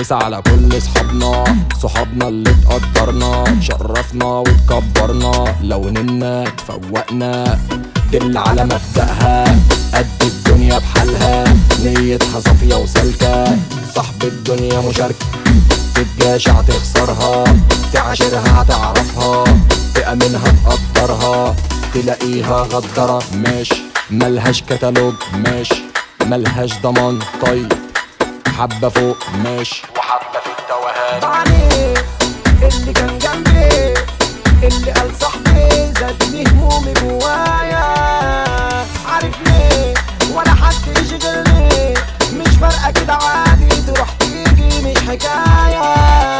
مسا على كل صحابنا صحابنا اللي تقدرنا تشرفنا وتكبرنا لو نمنا تفوقنا دل على مبدأها قد الدنيا بحالها نيتها صافية وسالكة صاحب الدنيا مشاركة تتجاشع تخسرها تعاشرها هتعرفها تأمنها تقدرها تلاقيها غدرة مش ملهاش كتالوج مش ملهاش ضمان طيب حبة فوق مش وحبة في التوهان عليه اللي كان جنبي اللي قال صاحبي زادني همومي جوايا عارف ليه ولا حد يشغلني مش فارقه كده عادي تروح تيجي مش حكايه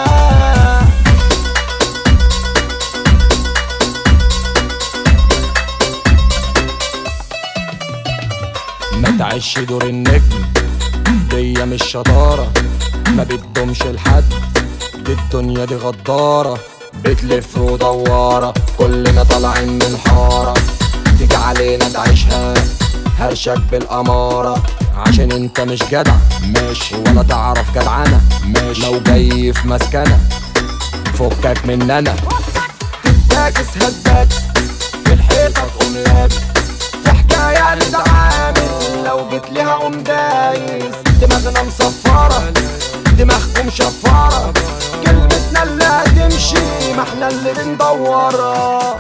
ما تعيش دور النجم دي مش شطارة ما بتدومش لحد دي الدنيا دي غدارة بتلف ودوارة كلنا طالعين من حارة تيجي علينا تعيشها هرشك بالأمارة عشان انت مش جدع مش ولا تعرف جدعنة مش لو جاي في مسكنة فكك مننا تاكس هداك في الحيطه تقوم لابس في حكايه نتعامل لو جيت ليها قوم دايس دماغنا مصفره دماغكم شفاره كلمتنا اللي هتمشي ما احنا اللي بندورها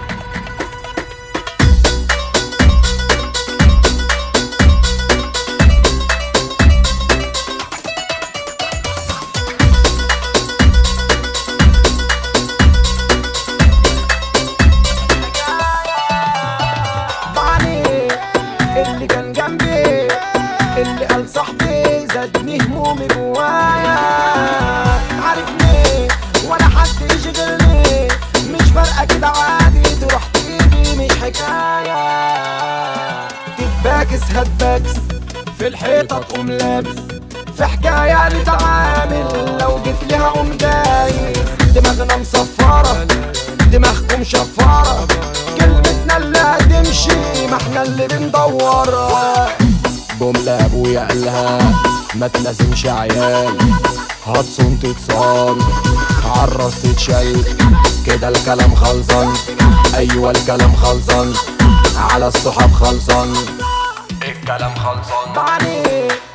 عليه اللي كان جنبي اللي قال صاحبي زادني همومي جوايا عارف ليه ولا حد يشغلني مش فارقه كده عادي تروح تيجي مش حكايه تتباكس هتباكس في الحيطه تقوم لابس في حكايه نتعامل لو جيت ليها قوم دايس دماغنا مصفره دماغكم شفاره كلمتنا اللي هتمشي ما احنا اللي بندورها جملة أبويا قالها ما تلازمش عيال هتصون تتصال عالراس تتشال كده الكلام خلصان أيوة الكلام خلصان على الصحاب خلصان الكلام خلصان عليه